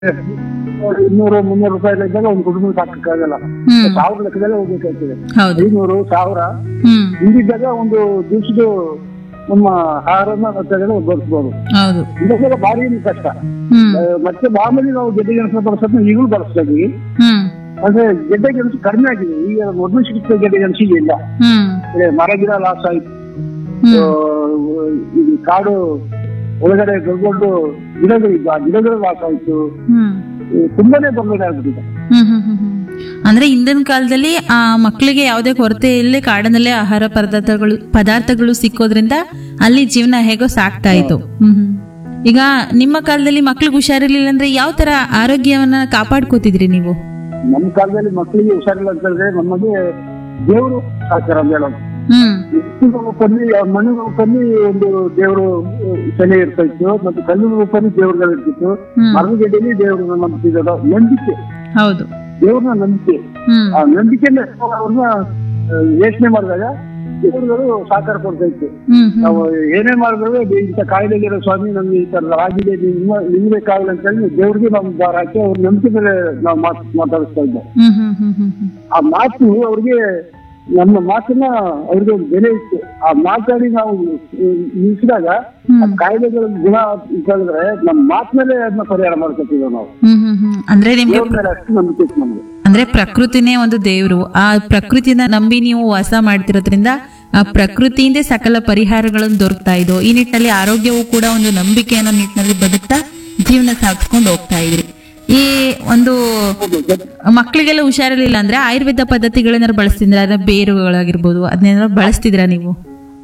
ಇನ್ನೂರು ಮುನ್ನೂರು ರೂಪಾಯಿ ಇದ್ದಾಗ ಒಂದು ಕುಟುಂಬ ಸಾಕಕ್ಕಾಗಲ್ಲ ಹ್ಮ್ ಸಾವಿರ ಲೆಕ್ಕದಲ್ಲೇ ಹೋಗ್ಬೇಕಾಗ್ತದೆ ಹೌದು ಐನೂರು ಸಾವಿರ ಹ್ಮ್ ಹಿಂದಿದ್ದಾಗ ಒಂದು ದಿವಸದ ನಮ್ಮ ಆಹಾರನ ತೆಗೆದು ಬಳಸ್ಬೋದು ಹೌದು ಇವಾಗ ಭಾರಿ ಕಷ್ಟ ಹ್ಮ್ ಆ, ಮತ್ತೆ ಮಾಮೂಲಿ ನಾವು ಗೆಡ್ಡೆ ಗೆಣಸನ್ನ ಬಳಸೋದನ್ನ ಈಗಲೂ ಬಳಸ್ತಾ ಇದೀವಿ ಹ್ಮ್ ಆದ್ರೆ ಗೆಡ್ಡೆ ಗೆಣಸು ಕಡಿಮೆ ಆಗಿದೆ ಈಗ ಮೊದಲು ಸಿಗುತ್ತೆ ಗೆಡ್ಡೆ ಗೆಣಸಿಗೆ ಇಲ್ಲ ಹ್ಮ್ ಅಂದ್ರೆ ಮರ ಗಿಡ ಲಾಸ್ ಆಯ್ತು ಹ್ಮ್ ಆ, ಇದು ಕಾಡು ಒಳಗಡೆ ದೊಡ್ಡ ಗಿಡಗಳು ಇದ್ದ ಆ ಗಿಡಗಳು ಲಾಸ್ ಆಯ್ತು ಹ್ಮ್ ಈ ತುಂಬಾನೇ ತೊಂದರೆ ಆಗ್ಬಿಟ್ಟಿದೆ ಹ್ಮ್ ಹ್ಮ್ ಹ್ಮ್ ಹ್ಮ್. ಅಂದ್ರೆ ಹಿಂದಿನ ಕಾಲದಲ್ಲಿ ಆ ಮಕ್ಕಳಿಗೆ ಯಾವುದೇ ಕೊರತೆ ಇಲ್ಲದೆ ಕಾಡಿನಲ್ಲೇ ಆಹಾರ ಪದಾರ್ಥಗಳು ಪದಾರ್ಥಗಳು ಸಿಕ್ಕೋದ್ರಿಂದ ಅಲ್ಲಿ ಜೀವನ ಹೇಗೋ ಸಾಕ್ತಾ ಇತ್ತು ಹ್ಮ್ ಹ್ಮ್. ಈಗ ನಿಮ್ಮ ಕಾಲದಲ್ಲಿ ಮಕ್ಳಿಗೆ ಹುಷಾರಿರ್ಲಿಲ್ಲ ಅಂದ್ರೆ ಯಾವ ತರ ಆರೋಗ್ಯವನ್ನ ಕಾಪಾಡ್ಕೋತಿದ್ರಿ ನೀವು ನಮ್ಮ ಕಾಲದಲ್ಲಿ ಮಕ್ಕಳಿಗೆ ಹುಷಾರಿಲ್ಲ ಅಂತ ಹೇಳಿದ್ರೆ ನಮಗೆ ದೇವರು ಸಾಕಾರ ಅಂತ ಹೇಳೋದು ಹ್ಮ್ ಎತ್ತಿನ ರೂಪದಲ್ಲಿ ಆ ಮಣ್ಣಿನ ರೂಪದಲ್ಲಿ ಒಂದು ದೇವರು ಸೆಲೆ ಇರ್ತಾ ಇತ್ತು ಮತ್ತು ಕಲ್ಲಿನ ರೂಪದಲ್ಲಿ ದೇವರುಗಳು ಇರ್ತಿತ್ತು ಹ್ಮ್ ಮರದ ಗೆಡ್ಡೆಯಲ್ಲಿ ದೇವರನ್ನ ನಂಬ್ತಿದ್ರು ನಂಬಿಕೆ ಹೌದು ದೇವ್ರನ್ನ ನಂಬಿಕೆ ಹ್ಮ್ ಆ ನಂಬಿಕೆಯಿಂದ ಅವ್ರನ್ನ ಯೋಚನೆ ಮಾಡಿದಾಗ ದೇವರುಗಳು ಸಾಕಾರ ಕೊಡ್ತಾ ಇತ್ತು ಹ್ಮ್ ಹ್ಮ್ ನಾವು ಏನೇ ಮಾಡಿದ್ರು ಇಂಥ ಕಾಯಿಲೆಗಿರೋ ಸ್ವಾಮಿ ನಮ್ಗೆ ಈ ತರ ಆಗಿದೆ ನಿಮ್ಮ ನಿಮ್ಗೆ ಕಾಯಿಲೆ ಅಂತ ಹೇಳಿ ದೇವ್ರಿಗೆ ನಾವು ದಾರ ಹಾಕಿ ಅವ್ರ ನಂಬಿಕೆ ಮೇಲೆ ನಾವು ಮಾತು ಮಾತಾಡಿಸ್ತಾ ಇದ್ದೆ ಹ್ಮ್ ಹ್ಮ್ ಹ್ಮ್ ಹ್ಮ್ ಹ್ಮ್ ಆ ಮಾತು ಅವ್ರಿಗೆ ನಮ್ಮ ಮಾತನ್ನ ಅವ್ರಿಗೆ ಒಂದು ಬೆಲೆ ಇತ್ತು ಆ ಮಾತಾಡಿ ನಾವು ನಿಲ್ಸಿದಾಗ ಆ ಹ್ಮ್ ಕಾಯಿಲೆಗಳ ಗುಣ ಅಂತ ಹೇಳಿದ್ರೆ ನಮ್ಮ ಮಾತ್ ಮೇಲೆ ಅದನ್ನ ಪರಿಹಾರ ಮಾಡ್ಕೊತೀವಿ ನಾವು ಹ್ಮ್ ಹ್ಮ್ ಹ್ಮ್ ಅಂದ್ರೆ ನಿಮ್ಗೆ ದೇವ್ರ ಮೇಲೆ ಅಷ್ಟು ನಂಬಿಕೆ ಇತ್ತು ನಮ್ಗೆ ಅಂದ್ರೆ ಪ್ರಕೃತಿನೇ ಒಂದು ದೇವ್ರು ಆ ಪ್ರಕೃತಿನ ನಂಬಿ ನೀವು ವಾಸ ಮಾಡ್ತಿರೋದ್ರಿಂದ ಆ ಪ್ರಕೃತಿಯಿಂದ ಸಕಲ ಪರಿಹಾರಗಳನ್ನು ದೊರಕ್ತಾ ಇದ್ದು ಈ ನಿಟ್ಟಿನಲ್ಲಿ ಆರೋಗ್ಯವು ಕೂಡ ಒಂದು ನಂಬಿಕೆ ಅನ್ನೋ ನಿಟ್ಟಿನಲ್ಲಿ ಬದುಕ್ತಾ ಜೀವನ ಸಾಗಿಸ್ಕೊಂಡು ಹೋಗ್ತಾ ಇದ್ರಿ ಈ ಒಂದು ಮಕ್ಕಳಿಗೆಲ್ಲ ಹುಷಾರಿರ್ಲಿಲ್ಲ ಅಂದ್ರೆ ಆಯುರ್ವೇದ ಪದ್ಧತಿಗಳೇನಾದ್ರು ಬಳಸ್ತಿದ್ರ ಅದ್ರ ಬೇರುಗಳಾಗಿರ್ಬೋದು ಅದನ್ನೇನಾದ್ರು ಬಳಸ್ತಿದ್ರಾ ನೀವು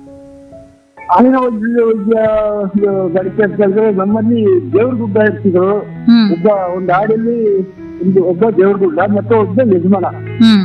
ಆಗಿನ ವೈದ್ಯ ವೈದ್ಯ ಬಳಕೆ ಅಂತ ಹೇಳಿದ್ರೆ ನಮ್ಮಲ್ಲಿ ದೇವ್ರ ಗುಡ್ಡ ಇರ್ತಿದ್ರು ಹ್ಮ್ ಒಬ್ಬ ಒಂದು ಹಾಡಲ್ಲಿ ಒಂದು ಒಬ್ಬ ದೇವ್ರ ಗುಡ್ಡ ಮತ್ತೆ ಒಬ್ಬ ಯಜಮಾನ ಹ್ಮ್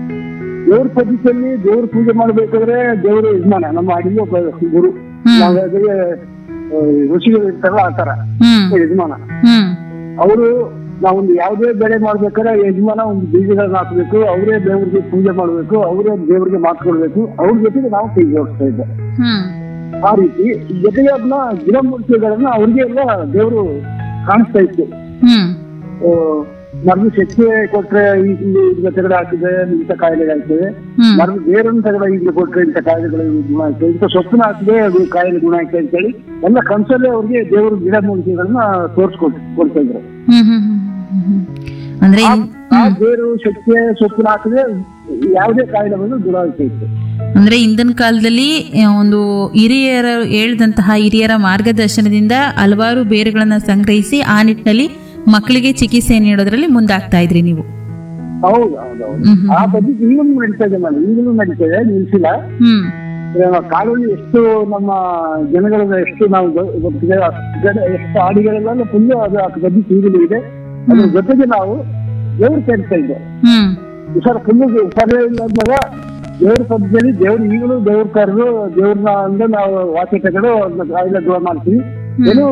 ದೇವ್ರ ಪದ್ಧತಿಯಲ್ಲಿ ದೇವ್ರ ಪೂಜೆ ಮಾಡ್ಬೇಕಾದ್ರೆ ದೇವ್ರ ಯಜಮಾನ ನಮ್ಮ ಹಾಡಿಗೆ ಒಬ್ಬ ಗುರು ಹ್ಮ್. ನಾವು ಅದೇ, ಆ, ಋಷಿಗಳು ಇರ್ತಾರಲ್ಲ ಆ ತರ ಹ್ಮ್ ಯಜಮಾನ ಹ್ಮ್ ಅವರು ನಾವೊಂದು ಯಾವುದೇ ಬೆಳೆ ಮಾಡ್ಬೇಕಾದ್ರೆ ಯಜಮಾನ ಒಂದು ಬೀಜಗಳನ್ನ ಹಾಕ್ಬೇಕು ಅವರೇ ದೇವ್ರಿಗೆ ಪೂಜೆ ಮಾಡ್ಬೇಕು ಅವರೇ ದೇವ್ರಿಗೆ ಮಾತು ಕೊಡ್ಬೇಕು ಅವ್ರ ಜೊತೆಗೆ ನಾವು ಕೈ ಜೋಡಿಸ್ತಾ ಇದ್ದೆ ಹ್ಮ್ ಆ ರೀತಿ ಜೊತೆಗೆ ಅದನ್ನ ಗಿಡಮೂಲಿಕೆಗಳನ್ನ ಅವ್ರಿಗೆ ಎಲ್ಲ ದೇವರು ಕಾಣಿಸ್ತಾ ಇತ್ತು ಹ್ಮ್ ಆ, ಮರದ ಶಕ್ತಿ ಕೊಟ್ರೆ ಈ- ಈ ಈಗ ತೆಗಡೆ ಹಾಕಿದ್ರೆ ಇಂಥ ಕಾಯಿಲೆಗಳಾಗ್ತದೆ ಹ್ಮ್ ಮರದ ಬೇರನ್ನು ತೆಗಡೆ ಈಗ ಕೊಟ್ರೆ ಇಂಥ ಕಾಯಿಲೆಗಳು ಗುಣ ಆಗ್ತದೆ ಇಂಥ ಸೊಪ್ಪನ್ನ ಹಾಕಿದ್ರೆ ಅದು ಕಾಯಿಲೆ ಗುಣ ಆಗ್ತದೆ ಅಂತೇಳಿ ಎಲ್ಲ ಕನ್ಸಲ್ಲೇ ಅವ್ರಿಗೆ ದೇವರು ಗಿಡ ಮೂಲಿಕೆಗಳನ್ನ ತೋರಿಸ್ಕೊಟ್ ಕೊಡ್ತಾ ಇದ್ರು ಹ್ಮ್ ಹ್ಮ್ ಹ್ಮ್ ಹ್ಮ್ ಹ್ಮ್. ಅಂದ್ರೆ ಇನ್- ಆ ಬೇರು ಶಕ್ತಿ ಸೊಪ್ಪನ್ನ ಹಾಕಿದ್ರೆ ಯಾವುದೇ ಕಾಯಿಲೆ ಬಂದು ದೂರ ಆಗ್ತಾ ಇತ್ತು ಅಂದ್ರೆ ಹಿಂದಿನ ಕಾಲದಲ್ಲಿ ಆ, ಒಂದು ಹಿರಿಯರ ಹೇಳಿದಂತಹ ಹಿರಿಯರ ಮಾರ್ಗದರ್ಶನದಿಂದ ಹಲವಾರು ಬೇರುಗಳನ್ನ ಸಂಗ್ರಹಿಸಿ ಆ ನಿಟ್ಟಿನಲ್ಲಿ ಮಕ್ಕಳಿಗೆ ಚಿಕಿತ್ಸೆ ನೀಡೋದ್ರಲ್ಲಿ ಮುಂದಾಗ್ತಾ ಇದ್ರಿ ನೀವು ಹೌದು ಹೌದು ಹೌದು ಹ್ಮ್ ಹ್ಮ್. ಆ ಪದ್ಧತಿ ಈಗಲೂ ನಡೀತಾ ಇದೆ ನಾನು ಈಗಲೂ ನಡೀತಾ ಇದೆ ನಿಲ್ಸಿಲ್ಲ ಹ್ಮ್ ಇವಾಗ ಕಾಡಲ್ಲಿ ಎಷ್ಟು ನಮ್ಮ ಜನಗಳನ್ನ ಎಷ್ಟು ನಾವು ಗೊ- ಗೊತ್ತಿದೆ ಅಷ್ಟು ಜನ ಎಷ್ಟು ಹಾಡಿಗಳೆಲ್ಲ ಫುಲ್ ಅದು ಆ ಪದ್ಧತಿ ಈಗಲೂ ಇದೆ ಅದ್ರ ಜೊತೆಗೆ ನಾವು ದೇವ್ರು ಸೇರ್ತಾ ಇದ್ದೆ ಹ್ಮ್ ಸರ್ ಫುಲ್ ಹುಷಾರೇ ಇಲ್ಲ ಅಂದಾಗ ದೇವ್ರ ಪದ್ಧತಿಯಲ್ಲಿ ದೇವ್ರು ಈಗಲೂ ದೇವ್ರ ಕರೆದು ದೇವ್ರನ್ನ ಅಂದ್ರೆ ನಾವು ವಾಕ್ಯ ತಗೊಂಡು ಅದನ್ನ ಕಾಯಿಲೆ ದೂರ ಮಾಡ್ತೀವಿ ಏನು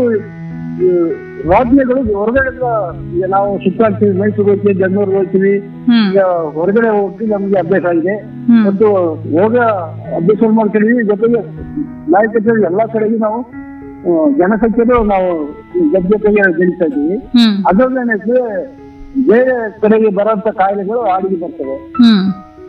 ಈ ವಾದ್ಯಗಳು ಹೊರಗಡೆ ಈಗ ನಾವು ಸುತ್ತಾಡ್ತೀವಿ ಮೈಸೂರು ಹೋಗ್ತೀವಿ ಬೆಂಗಳೂರು ಹೋಗ್ತೀವಿ ಹ್ಮ್ ಈಗ ಹೊರಗಡೆ ಹೋಗಿ ನಮ್ಗೆ ಅಭ್ಯಾಸ ಆಗಿದೆ ಹ್ಮ್ ಮತ್ತು ಹೋಗ ಅಭ್ಯಾಸ ಮಾಡ್ಕೊಂಡಿದ್ವಿ ಜೊತೆಗೆ ನಾಯಕತೆ ಎಲ್ಲಾ ಕಡೆಗೂ ನಾವು ಆ, ಜನಸಂಖ್ಯೆನೂ ನಾವು ಜೊತೆಗೆ ಗೆಲ್ತಾ ಇದ್ದೀವಿ ಹ್ಮ್ ಅದರಲ್ಲೇನೈತೆ ಬೇರೆ ಕಡೆಗೆ ಬರೋಂತ ಕಾಯಿಲೆಗಳು ಹಾಡಿಗೆ ಬರ್ತವೆ ಹ್ಮ್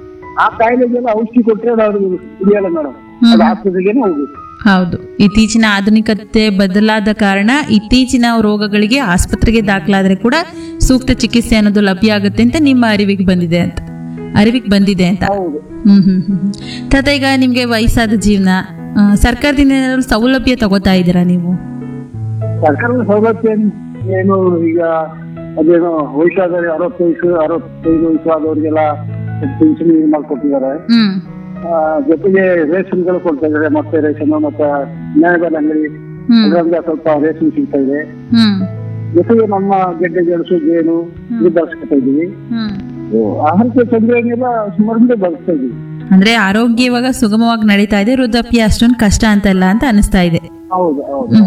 ಆ ಕಾಯಿಲೆಗೆಲ್ಲ ಔಷಧಿ ಕೊಟ್ಟರೆ ನಾವು ಕುಡಿಯಲ್ಲ ಮೇಡಮ್ ಅದು ಆಸ್ಪತ್ರೆಗೇನೆ ಹೋಗ್ಬೇಕು ಹೌದು ಇತ್ತೀಚಿನ ಆಧುನಿಕತೆ ಬದಲಾದ ಕಾರಣ ಇತ್ತೀಚಿನ ರೋಗಗಳಿಗೆ ಆಸ್ಪತ್ರೆಗೆ ದಾಖಲಾದ್ರೆ ಕೂಡ ಸೂಕ್ತ ಚಿಕಿತ್ಸೆ ಅನ್ನೋದು ಲಭ್ಯ ಆಗುತ್ತೆ ಅಂತ ನಿಮ್ಮ ಅರಿವಿಗೆ ಬಂದಿದೆ ಅಂತ ಅರಿವಿಗೆ ಬಂದಿದೆ ಅಂತ ಹೌದು ಹ್ಮ್ ಹ್ಮ್ ಹ್ಮ್ ಹ್ಮ್. ತಾತ ಈಗ ನಿಮ್ಗೆ ವಯಸ್ಸಾದ ಜೀವನ ಆ, ಸರ್ಕಾರದಿಂದ ಏನಾದ್ರು ಸೌಲಭ್ಯ ತಗೋತಾ ಇದ್ದೀರಾ ನೀವು ಸರ್ಕಾರದ ಸೌಲಭ್ಯ ಏನ್- ಏನು ಈಗ ಅದೇನೋ ವಯಸ್ಸಾದ ಅರವತ್ತು ವಯಸ್ಸು ಅರವತ್ತೈದು ವಯಸ್ಸು ಆದವರಿಗೆಲ್ಲ ಪೆನ್ಷನ್ ಇದು ಮಾಡ್ಕೊಟ್ಟಿದ್ದಾರೆ ಹ್ಮ್ ಆ, ಜೊತೆಗೆ ರೇಷನ್ಗಳು ಕೊಡ್ತಾ ಇದ್ದಾರೆ ಮತ್ತೆ ರೇಷನ್ ಮತ್ತೆ ನ್ಯಾಯಬೆಲೆ ಅಂಗಡಿ ಹ್ಮ್ ಅದರಿಂದ ಸ್ವಲ್ಪ ರೇಷನ್ ಸಿಗ್ತಾ ಇದೆ ಹ್ಮ್ ಜೊತೆಗೆ ನಮ್ಮ ಗೆಡ್ಡೆ ಗೆಣಸು ಜೇನು ಇದು ಬಳಸ್ಕೊತಾ ಇದೀವಿ ಹ್ಮ್ ಆಹಾರಕ್ಕೆ ತೊಂದರೆ ಏನಿಲ್ಲ ಸುಮಾರಿಂದ ಬಳಸ್ತಾ ಇದೀವಿ ಅಂದ್ರೆ ಆರೋಗ್ಯ ಇವಾಗ ಸುಗಮವಾಗಿ ನಡೀತಾ ಇದೆ ವೃದ್ಧಾಪ್ಯ ಅಷ್ಟೊಂದು ಕಷ್ಟ ಅಂತಲ್ಲ ಅಂತ ಅನಿಸ್ತಾ ಇದೆ ಹೌದು ಹೌದು ಹ್ಮ್